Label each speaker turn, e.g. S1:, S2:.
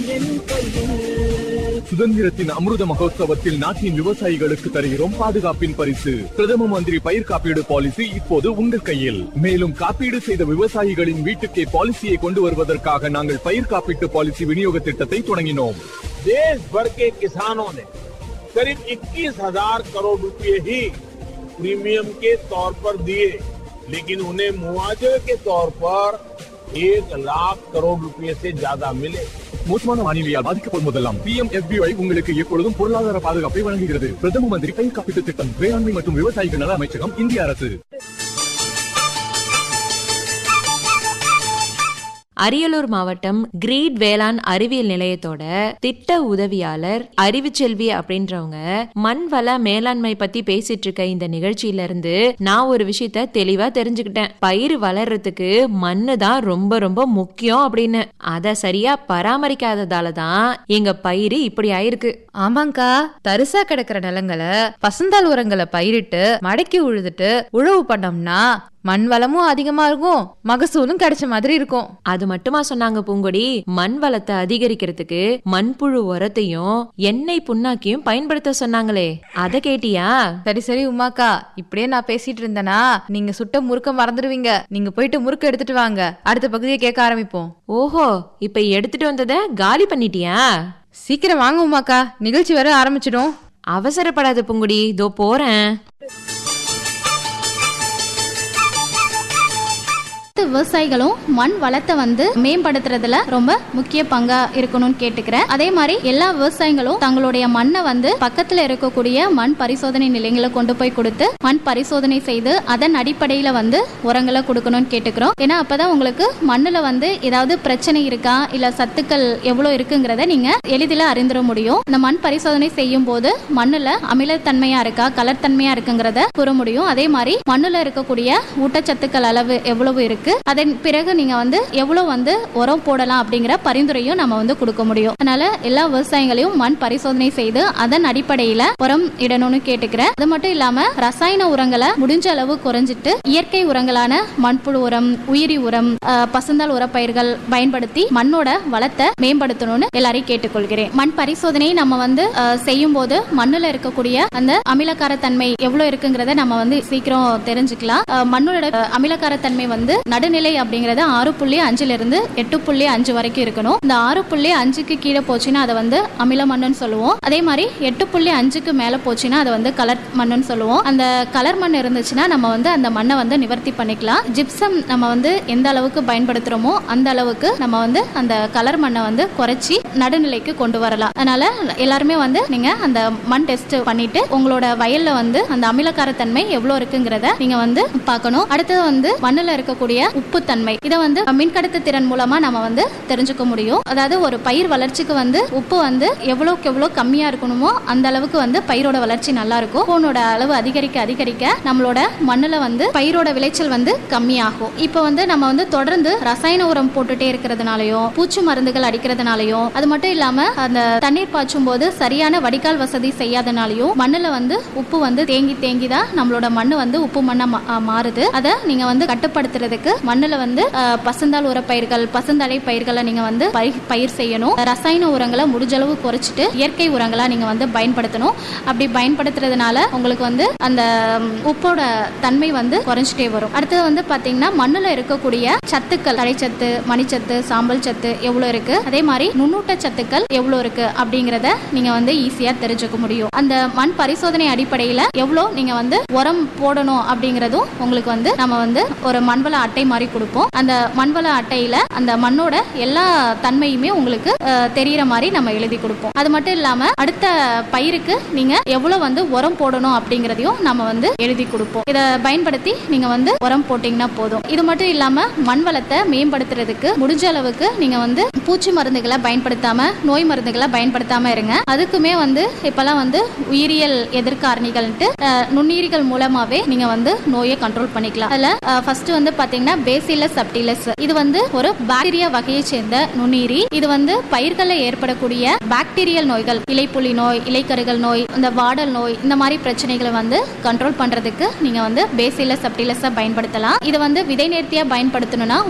S1: என் கையில்
S2: சுதந்திரத்தின் அமிர்த மகோத்சவத்தில் நாட்டின் விவசாயிகளுக்கு தருகிறோம் பாதுகாப்பின் பரிசு பிரதம மந்திரி பயிர் காப்பீடு பாலிசி இப்போது உங்கள் கையில் மேலும் காப்பீடு செய்த விவசாயிகளின் வீட்டுக்கே பாலிசியை கொண்டு வருவதற்காக நாங்கள் பயிர் காப்பீட்டு பாலிசி விநியோக திட்டத்தை தொடங்கினோம்
S3: देश भर के किसानों ने करीब 21,000 करोड़ रुपए ही प्रीमियम के तौर पर दिए लेकिन उन्हें मुआवजे के तौर पर एक लाख करोड़ रुपए से ज्यादा मिले
S2: மோசமான வானிலையால் பாதிக்கப்படும் போதெல்லாம் பி எம் உங்களுக்கு எப்பொழுதும் பொருளாதார பாதுகாப்பை வழங்குகிறது பிரதம மந்திரி பயிர் காப்பீட்டு திட்டம் வேளாண்மை மற்றும் விவசாயிகள் நல அமைச்சகம் இந்திய அரசு
S4: அரியலூர் மாவட்டம் கிரீட் வேளாண் அறிவியல் நிலையத்தோட திட்ட உதவியாளர் அறிவுச்செல்வி அப்படின்றவங்க மண் வள மேலாண்மை பத்தி பேசிட்டு இருக்க இந்த நிகழ்ச்சியில இருந்து நான் ஒரு விஷயத்த தெளிவா தெரிஞ்சுக்கிட்டேன் பயிர் வளர்றதுக்கு மண்ணு தான் ரொம்ப ரொம்ப முக்கியம் அப்படின்னு அத சரியா பராமரிக்காததால தான் எங்க பயிர் இப்படி ஆயிருக்கு
S5: ஆமாங்கா தரிசா கிடக்கிற நிலங்களை பசுந்தாள் உரங்களை பயிரிட்டு மடக்கி உழுதுட்டு உழவு பண்ணோம்னா மண் வளமும் அதிகமா இருக்கும் மகசூலும் கிடைச்ச மாதிரி இருக்கும்
S4: அது மட்டுமா சொன்னாங்க பூங்கொடி மண் வளத்தை அதிகரிக்கிறதுக்கு மண்புழு உரத்தையும் எண்ணெய் புண்ணாக்கியும் பயன்படுத்த சொன்னாங்களே அத கேட்டியா
S5: சரி சரி உமாக்கா இப்படியே நான் பேசிட்டு இருந்தேனா நீங்க சுட்ட முறுக்க மறந்துடுவீங்க நீங்க போயிட்டு முறுக்க எடுத்துட்டு வாங்க அடுத்த பகுதியை கேட்க ஆரம்பிப்போம்
S4: ஓஹோ இப்ப எடுத்துட்டு வந்தத காலி பண்ணிட்டியா
S5: சீக்கிரம் வாங்க உமாக்கா நிகழ்ச்சி வர ஆரம்பிச்சிடும்
S4: அவசரப்படாத பூங்குடி இதோ போறேன்
S6: அனைத்து விவசாயிகளும் மண் வளத்தை வந்து மேம்படுத்துறதுல ரொம்ப முக்கிய பங்கா இருக்கணும்னு கேட்டுக்கிறேன் அதே மாதிரி எல்லா விவசாயிகளும் தங்களுடைய மண்ணை வந்து பக்கத்துல இருக்கக்கூடிய மண் பரிசோதனை நிலையங்களை கொண்டு போய் கொடுத்து மண் பரிசோதனை செய்து அதன் அடிப்படையில வந்து உரங்களை கொடுக்கணும்னு கேட்டுக்கிறோம் ஏன்னா அப்பதான் உங்களுக்கு மண்ணுல வந்து ஏதாவது பிரச்சனை இருக்கா இல்ல சத்துக்கள் எவ்வளவு இருக்குங்கிறத நீங்க எளிதில் அறிந்துட முடியும் இந்த மண் பரிசோதனை செய்யும் போது மண்ணுல அமிலத்தன்மையா இருக்கா கலர்த்தன்மையா இருக்குங்கிறத கூற முடியும் அதே மாதிரி மண்ணுல இருக்கக்கூடிய ஊட்டச்சத்துக்கள் அளவு எவ்வளவு இருக்கு அதன் பிறகு நீங்க வந்து எவ்வளவு வந்து உரம் போடலாம் அப்படிங்கிற பரிந்துரையும் நம்ம வந்து கொடுக்க முடியும் அதனால எல்லா விவசாயிகளையும் மண் பரிசோதனை செய்து அதன் அடிப்படையில உரம் இடணும்னு கேட்டுக்கிறேன் அது மட்டும் இல்லாம ரசாயன உரங்களை முடிஞ்ச அளவு குறைஞ்சிட்டு இயற்கை உரங்களான மண்புழு உரம் உயிரி உரம் அஹ், பசுந்தாள் உரப்பயிர்கள் பயன்படுத்தி மண்ணோட வளத்தை மேம்படுத்தணும்னு எல்லாரையும் கேட்டுக்கொள்கிறேன் மண் பரிசோதனை நம்ம வந்து அஹ், செய்யும் போது மண்ணுல இருக்கக்கூடிய அந்த அமிலக்கார தன்மை எவ்வளவு இருக்குங்கிறத நம்ம வந்து சீக்கிரம் தெரிஞ்சுக்கலாம் அஹ், மண்ணோட அஹ், அமிலக்கார தன்மை வந்து நடுநிலை அப்படிங்கறது ஆறு புள்ளி அஞ்சுல இருந்து எட்டு புள்ளி அஞ்சு வரைக்கும் இருக்கணும் இந்த ஆறு புள்ளி அஞ்சுக்கு கீழே போச்சுன்னா அதை வந்து அமில மண்ணுன்னு சொல்லுவோம் அதே மாதிரி எட்டு புள்ளி அஞ்சுக்கு மேல போச்சுன்னா அதை வந்து கலர் மண்ணுன்னு சொல்லுவோம் அந்த கலர் மண் இருந்துச்சுன்னா நம்ம வந்து அந்த மண்ணை வந்து நிவர்த்தி பண்ணிக்கலாம் ஜிப்சம் நம்ம வந்து எந்த அளவுக்கு பயன்படுத்துறோமோ அந்த அளவுக்கு நம்ம வந்து அந்த கலர் மண்ணை வந்து குறைச்சி நடுநிலைக்கு கொண்டு வரலாம் அதனால எல்லாருமே வந்து நீங்க அந்த மண் டெஸ்ட் பண்ணிட்டு உங்களோட வயல்ல வந்து அந்த அமிலக்கார தன்மை எவ்வளவு இருக்குங்கிறத நீங்க வந்து பார்க்கணும் அடுத்தது வந்து மண்ணுல இருக்கக்கூடிய உப்பு தன்மை இதை வந்து மின்கடத்து திறன் மூலமா நம்ம வந்து தெரிஞ்சுக்க முடியும் அதாவது ஒரு பயிர் வளர்ச்சிக்கு வந்து உப்பு வந்து எவ்வளவுக்கு எவ்வளவு கம்மியா இருக்கணுமோ அந்த அளவுக்கு வந்து பயிரோட வளர்ச்சி நல்லா இருக்கும் உப்போனோட அளவு அதிகரிக்க அதிகரிக்க நம்மளோட மண்ணுல வந்து பயிரோட விளைச்சல் வந்து கம்மியாகும் இப்போ வந்து நம்ம வந்து தொடர்ந்து ரசாயன உரம் போட்டுட்டே இருக்கிறதுனாலயும் பூச்சி மருந்துகள் அடிக்கிறதுனாலயும் அது மட்டும் இல்லாம அந்த தண்ணீர் பாய்ச்சும் போது சரியான வடிகால் வசதி செய்யாதனாலையும் மண்ணுல வந்து உப்பு வந்து தேங்கி தேங்கி தான் நம்மளோட மண்ணு வந்து உப்பு மண்ணா மா- ஆ, மாறுது அதை நீங்க வந்து கட்டுப்படுத்துறதுக்கு மண்ணுல வந்து ஆ, பசுந்தாள் உரப்பயிர்கள் பசுந்தழை பயிர்களை நீங்க வந்து பயிர் பயிர் செய்யணும் ரசாயன உரங்களை முடிஞ்சளவு குறைச்சிட்டு இயற்கை உரங்களா நீங்க வந்து பயன்படுத்தணும் அப்படி பயன்படுத்துறதுனால உங்களுக்கு வந்து அந்த ம், உப்போட தன்மை வந்து குறைஞ்சிட்டே வரும் அடுத்தது வந்து பாத்தீங்கன்னா மண்ணுல இருக்கக்கூடிய சத்துக்கள் தழைச்சத்து மணிச்சத்து சாம்பல் சத்து எவ்வளவு இருக்கு அதே மாதிரி நுண்ணூட்ட சத்துக்கள் எவ்வளவு இருக்கு அப்படிங்கறத நீங்க வந்து ஈஸியா தெரிஞ்சுக்க முடியும் அந்த மண் பரிசோதனை அடிப்படையில எவ்வளவு நீங்க வந்து உரம் போடணும் அப்படிங்கறதும் உங்களுக்கு வந்து நம்ம வந்து ஒரு மண்வள அட்டை மாதிரி கொடுப்போம் அந்த மண்வள அட்டையில அந்த மண்ணோட எல்லா தன்மையுமே உங்களுக்கு அஹ், தெரியற மாதிரி நம்ம எழுதி கொடுப்போம் அது மட்டும் இல்லாம அடுத்த பயிருக்கு நீங்க எவ்வளவு வந்து உரம் போடணும் அப்படிங்கறதையும் நம்ம வந்து எழுதி கொடுப்போம் இதை பயன்படுத்தி நீங்க வந்து உரம் போட்டீங்கன்னா போதும் இது மட்டும் இல்லாம மண் வளத்தை மேம்படுத்துறதுக்கு முடிஞ்ச அளவுக்கு நீங்க வந்து பூச்சி மருந்துகளை பயன்படுத்தாம நோய் மருந்துகளை பயன்படுத்தாம இருங்க அதுக்குமே வந்து இப்பெல்லாம் வந்து உயிரியல் எதிர்காரணிகள்ட்டு அஹ், நுண்ணுயிரிகள் மூலமாவே நீங்க வந்து நோயை கண்ட்ரோல் பண்ணிக்கலாம் அதுல ஃபர்ஸ்ட் வந்து பாத்தீங்கன்னா பேசிலஸ் சப்டிலஸ் இது வந்து ஒரு பாக்டீரியா வகையை சேர்ந்த நுண்ணுயிரி இது வந்து பயிர்களில் ஏற்படக்கூடிய பாக்டீரியல் நோய்கள் இலைப்புலி நோய் இலைக்கருகள் நோய் இந்த வாடல் நோய் இந்த மாதிரி பிரச்சனைகளை வந்து கண்ட்ரோல் பண்றதுக்கு நீங்க வந்து பேசிலஸ் சப்டிலஸை பயன்படுத்தலாம் இது வந்து விதை நேர்த்தியா பயன்படுத்தணும்னா